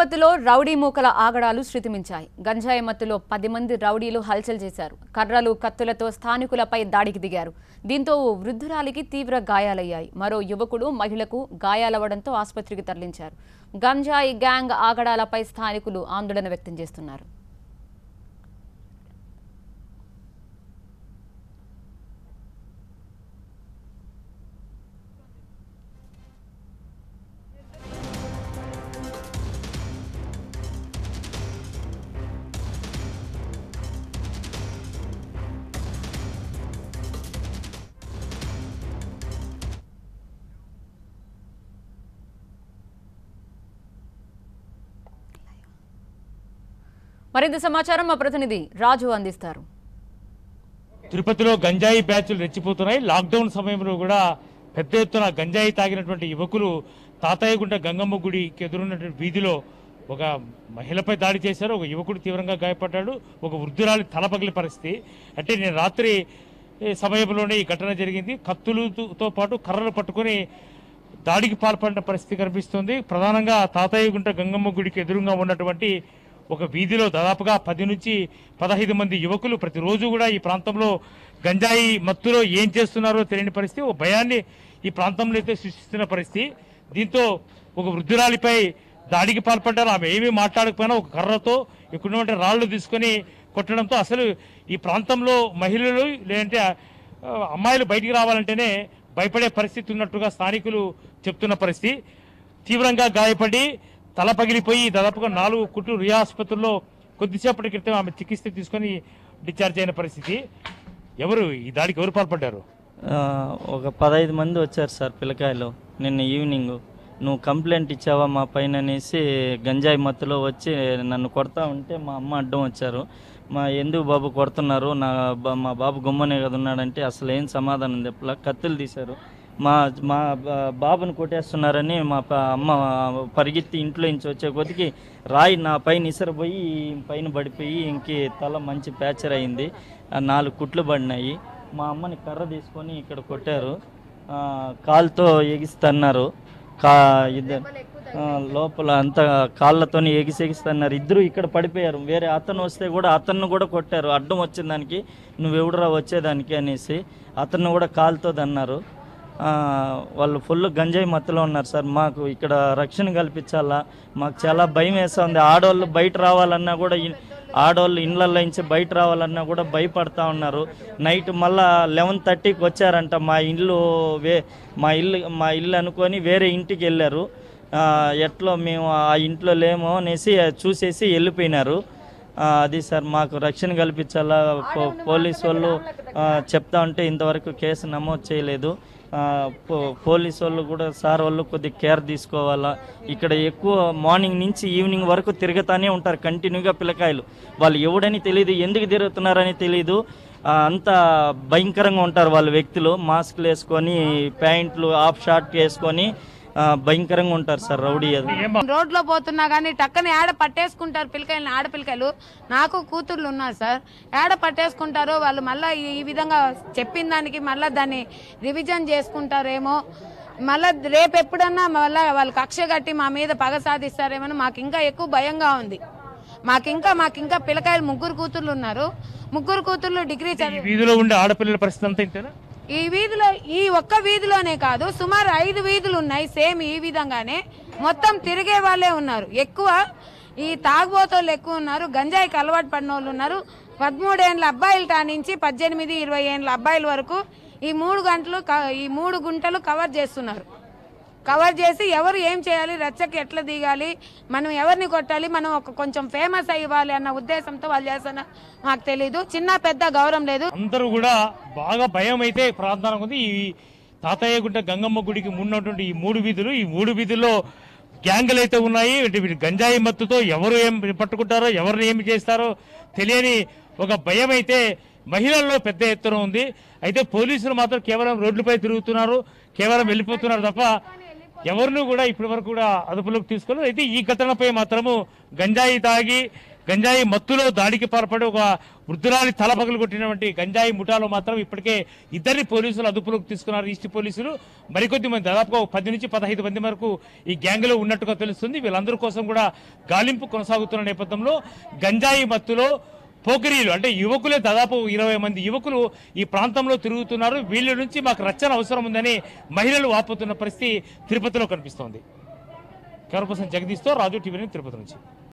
తిరుపతిలో రౌడీ మూకల ఆగడాలు శృతిమించాయి గంజాయి మత్తులో పది మంది రౌడీలు హల్చల్ చేశారు కర్రలు కత్తులతో స్థానికులపై దాడికి దిగారు దీంతో ఓ వృద్ధురాలికి తీవ్ర గాయాలయ్యాయి మరో యువకుడు మహిళకు గాయాలవ్వడంతో ఆసుపత్రికి తరలించారు గంజాయి గ్యాంగ్ ఆగడాలపై స్థానికులు ఆందోళన వ్యక్తం చేస్తున్నారు మరింత సమాచారం మా ప్రతినిధి రాజు అందిస్తారు తిరుపతిలో గంజాయి బ్యాచ్లు రెచ్చిపోతున్నాయి లాక్డౌన్ సమయంలో కూడా పెద్ద ఎత్తున గంజాయి తాగినటువంటి యువకులు తాతయ్యగుంట గంగమ్మ గుడికి ఎదురున్నటువంటి వీధిలో ఒక మహిళపై దాడి చేశారు ఒక యువకుడు తీవ్రంగా గాయపడ్డాడు ఒక వృద్ధురాలి తల పగిలిన పరిస్థితి అంటే నేను రాత్రి ఏ, సమయంలోనే ఈ ఘటన జరిగింది కత్తులతో పాటు కర్రలు పట్టుకొని దాడికి పాల్పడిన పరిస్థితి కనిపిస్తుంది ప్రధానంగా తాతయ్యగుంట గంగమ్మ గుడికి ఎదురుగా ఉన్నటువంటి ఒక వీధిలో దాదాపుగా పది నుంచి పదహైదు మంది యువకులు ప్రతిరోజు కూడా ఈ ప్రాంతంలో గంజాయి మత్తులో ఏం చేస్తున్నారో తెలియని పరిస్థితి ఒక భయాన్ని ఈ ప్రాంతంలో అయితే సృష్టిస్తున్న పరిస్థితి దీంతో ఒక వృద్ధురాలిపై దాడికి పాల్పడ్డారు ఆమె ఏమీ మాట్లాడకపోయినా ఒక కర్రతో ఇక్కడ ఉన్నటువంటి రాళ్లు తీసుకొని కొట్టడంతో అసలు ఈ ప్రాంతంలో మహిళలు లేదంటే ఆ, అమ్మాయిలు బయటికి రావాలంటేనే భయపడే పరిస్థితి ఉన్నట్టుగా స్థానికులు చెప్తున్న పరిస్థితి తీవ్రంగా గాయపడి తల పగిలిపోయి దాదాపుగా నాలుగు కుట్లు రియా ఆసుపత్రిలో కొద్దిసేపటి క్రితం ఆమె చికిత్స తీసుకొని డిశ్చార్జ్ అయిన పరిస్థితి ఎవరు ఈ దాడికి ఎవరు పాల్పడ్డారు ఆ, ఒక పదహైదు మంది వచ్చారు సార్ పిల్లకాయలు నిన్న ఈవినింగ్ నువ్వు కంప్లైంట్ ఇచ్చావా మా పైన అనేసి గంజాయి మత్తులో వచ్చి నన్ను కొడతా ఉంటే మా అమ్మ అడ్డం వచ్చారు మా ఎందుకు బాబు కొడుతున్నారు నా బా- మా బాబు గుమ్మనే కదా ఉన్నాడంటే అసలు ఏం సమాధానం చెప్పలా కత్తులు తీశారు మా మా బా- బాబుని కొట్టేస్తున్నారని మా ప- అమ్మ పరిగెత్తి ఇంట్లో నుంచి వచ్చే కొద్దికి రాయి నా పైన ఇసరపోయి పైన పడిపోయి ఇంకి తల మంచి ప్యాచర్ అయింది ఆ నాలుగు కుట్లు పడినాయి మా అమ్మని కర్ర తీసుకొని ఇక్కడ కొట్టారు ఆ, కాలుతో ఎగిస్తన్నారు కా ఇద్దరు ఆ, లోపల అంతా కాళ్ళతోని ఎగిసి ఎగిస్తన్నారు ఇద్దరు ఇక్కడ పడిపోయారు వేరే అతను వస్తే కూడా అతన్ని కూడా కొట్టారు అడ్డం వచ్చిన దానికి నువ్వెవడురా వచ్చేదానికి అనేసి అతన్ని కూడా కాలుతో దన్నారు ఆ, వాళ్ళు ఫుల్ గంజాయి మత్తులో ఉన్నారు సార్ మాకు ఇక్కడ రక్షణ కల్పించాలా మాకు చాలా భయం వేస్తుంది ఆడవాళ్ళు బయట రావాలన్నా కూడా ఇ- ఆడవాళ్ళు ఇండ్లల్లో నుంచి బయట రావాలన్నా కూడా భయపడతా ఉన్నారు నైట్ మళ్ళా లెవెన్ థర్టీకి వచ్చారంట మా ఇల్లు వే మా ఇల్లు మా ఇల్లు అనుకొని వేరే ఇంటికి వెళ్ళారు ఆ, ఎట్లో మేము ఆ ఇంట్లో లేమో అనేసి చూసేసి వెళ్ళిపోయినారు ఆ, అది సార్ మాకు రక్షణ కల్పించాలా పో- పోలీస్ వాళ్ళు ఆ, చెప్తా ఉంటే ఇంతవరకు కేసు నమోదు చేయలేదు ఆ, పో- పోలీస్ వాళ్ళు కూడా సార్ వాళ్ళు కొద్దిగా కేర్ తీసుకోవాలా ఇక్కడ ఎక్కువ మార్నింగ్ నుంచి ఈవినింగ్ వరకు తిరుగుతానే ఉంటారు కంటిన్యూగా పిల్లకాయలు వాళ్ళు ఎవడని తెలియదు ఎందుకు తిరుగుతున్నారని తెలియదు ఆ, అంత భయంకరంగా ఉంటారు వాళ్ళ వ్యక్తులు మాస్క్లు వేసుకొని ప్యాంట్లు హాఫ్ షార్ట్ వేసుకొని ఆ, భయంకరంగా ఉంటారు సార్ రౌడీ అది రోడ్లో పోతున్నా కానీ టక్కని ఏడ పట్టేసుకుంటారు పిల్లకాయలని ఆడపిల్లకాయలు నాకు కూతుర్లు ఉన్నారు సార్ ఏడ పట్టేసుకుంటారో వాళ్ళు మళ్ళీ ఈ విధంగా చెప్పిన దానికి మళ్ళీ దాన్ని రివిజన్ చేసుకుంటారేమో మళ్ళీ రేపు ఎప్పుడన్నా మళ్ళీ వాళ్ళు కక్ష కట్టి మా మీద పగ సాధిస్తారేమో మాకు ఇంకా ఎక్కువ భయంగా ఉంది మాకింకా మాకింకా పిల్లకాయలు ముగ్గురు కూతుర్లు ఉన్నారు ముగ్గురు కూతుర్లు డిగ్రీ ఈ చదివి వీధిలో ఉండే ఆడపిల్లల పరిస్థితి అంతా ఇంతేనా ఈ వీధిలో ఈ ఒక్క వీధిలోనే కాదు సుమారు ఐదు వీధులు ఉన్నాయి సేమ్ ఈ విధంగానే మొత్తం తిరిగే వాళ్ళే ఉన్నారు ఎక్కువ ఈ తాగుబోతోళ్ళు ఎక్కువ ఉన్నారు గంజాయికి అలవాటు పడిన వాళ్ళు ఉన్నారు పదమూడేండ్ల అబ్బాయిల తా నుంచి పద్దెనిమిది ఇరవై ఏండ్ల అబ్బాయిల వరకు ఈ మూడు గంటలు క- ఈ మూడు గుంటలు కవర్ చేస్తున్నారు కవర్ చేసి ఎవరు ఏం చేయాలి రచ్చకి ఎట్లా దిగాలి మనం ఎవరిని కొట్టాలి మనం ఒక కొంచెం ఫేమస్ అయ్యాలి అన్న ఉద్దేశంతో వాళ్ళు చేస్తున్నారు మాకు తెలీదు చిన్న పెద్ద గౌరవం లేదు అందరూ కూడా బాగా భయం అయితే ప్రాంతానికి ఉంది ఈ తాతయ్య గుంట గంగమ్మ గుడికి ఉన్నటువంటి ఈ మూడు వీధులు ఈ మూడు వీధుల్లో గ్యాంగులు అయితే ఉన్నాయి అంటే వీటి గంజాయి మత్తుతో ఎవరు ఏం పట్టుకుంటారో ఎవరిని ఏమి చేస్తారో తెలియని ఒక భయం అయితే మహిళల్లో పెద్ద ఎత్తున ఉంది అయితే పోలీసులు మాత్రం కేవలం రోడ్లపై తిరుగుతున్నారు కేవలం వెళ్ళిపోతున్నారు తప్ప ఎవరిని కూడా ఇప్పటి వరకు కూడా అదుపులోకి తీసుకోలేదు అయితే ఈ ఘటనపై మాత్రము గంజాయి తాగి గంజాయి మత్తులో దాడికి పాల్పడి ఒక వృద్ధురాలి తల పగలు కొట్టినటువంటి గంజాయి ముఠాలో మాత్రం ఇప్పటికే ఇద్దరిని పోలీసులు అదుపులోకి తీసుకున్నారు ఈస్ట్ పోలీసులు మరికొద్ది మంది దాదాపుగా ఒక పది నుంచి పదహైదు మంది వరకు ఈ గ్యాంగ్లో ఉన్నట్టుగా తెలుస్తుంది వీళ్ళందరి కోసం కూడా గాలింపు కొనసాగుతున్న నేపథ్యంలో గంజాయి మత్తులో పోకిరీలు అంటే యువకులే దాదాపు ఇరవై మంది యువకులు ఈ ప్రాంతంలో తిరుగుతున్నారు వీళ్ళ నుంచి మాకు రక్షణ అవసరం ఉందని మహిళలు వాపోతున్న పరిస్థితి తిరుపతిలో కనిపిస్తోంది కెమెరా పర్సన్ జగదీష్తో రాజు టీవీ తిరుపతి నుంచి